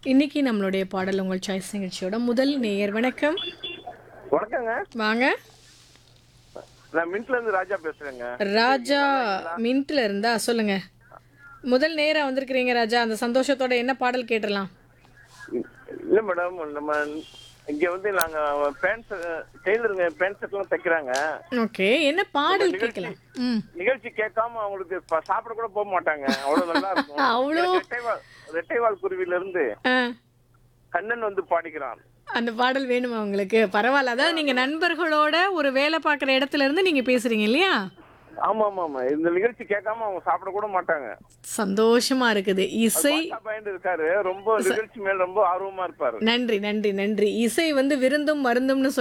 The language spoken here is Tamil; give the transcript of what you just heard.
இன்னைக்கு நம்மளுடைய பாடல் உங்கள் சாய்ஸ் நிகழ்ச்சியோட முதல் நேயர் வணக்கம் வணக்கங்க வாங்க நான் மின்ட்ல இருந்து ராஜா பேசுறேங்க ராஜா மின்ட்ல இருந்தா சொல்லுங்க முதல் நேரா வந்திருக்கிறீங்க ராஜா அந்த சந்தோஷத்தோட என்ன பாடல் கேட்டுடலாம் இல்ல மேடம் நம்ம இங்க வந்து நாங்க பேண்ட் டெய்லருங்க பேண்ட் ஷர்ட் எல்லாம் தைக்கிறாங்க ஓகே என்ன பாடல் கேட்கலாம் ம் நிகழ்ச்சி கேட்காம அவங்களுக்கு ப- சாப்பிட கூட போக மாட்டாங்க அவ்வளவு நல்லா இருக்கும் அவ்வளோ- எனக்கு ரெட்டைவால் ரெட்டைவால் குருவில இருந்து ஆ கண்ணன் வந்து பாடிக்கிறான் அந்த பாடல் வேணுமா உங்களுக்கு பரவாயில்ல அதாவது நீங்க நண்பர்களோட ஒரு வேலை பார்க்குற இடத்துல இருந்து நீங்க பேசுறீங்க இல்லையா ஆமா ஆமா ஆமா இந்த நிகழ்ச்சி கேட்காம அவங்க சாப்பிட கூட மாட்டாங்க சந்தோஷமா இருக்குது இசை பாட்டா பயந்து இருக்காரு ரொம்ப நிகழ்ச்சி மேல ரொம்ப ஆர்வமா இருப்பாரு நன்றி நன்றி நன்றி இசை வந்து விருந்தும் மருந்தும்னு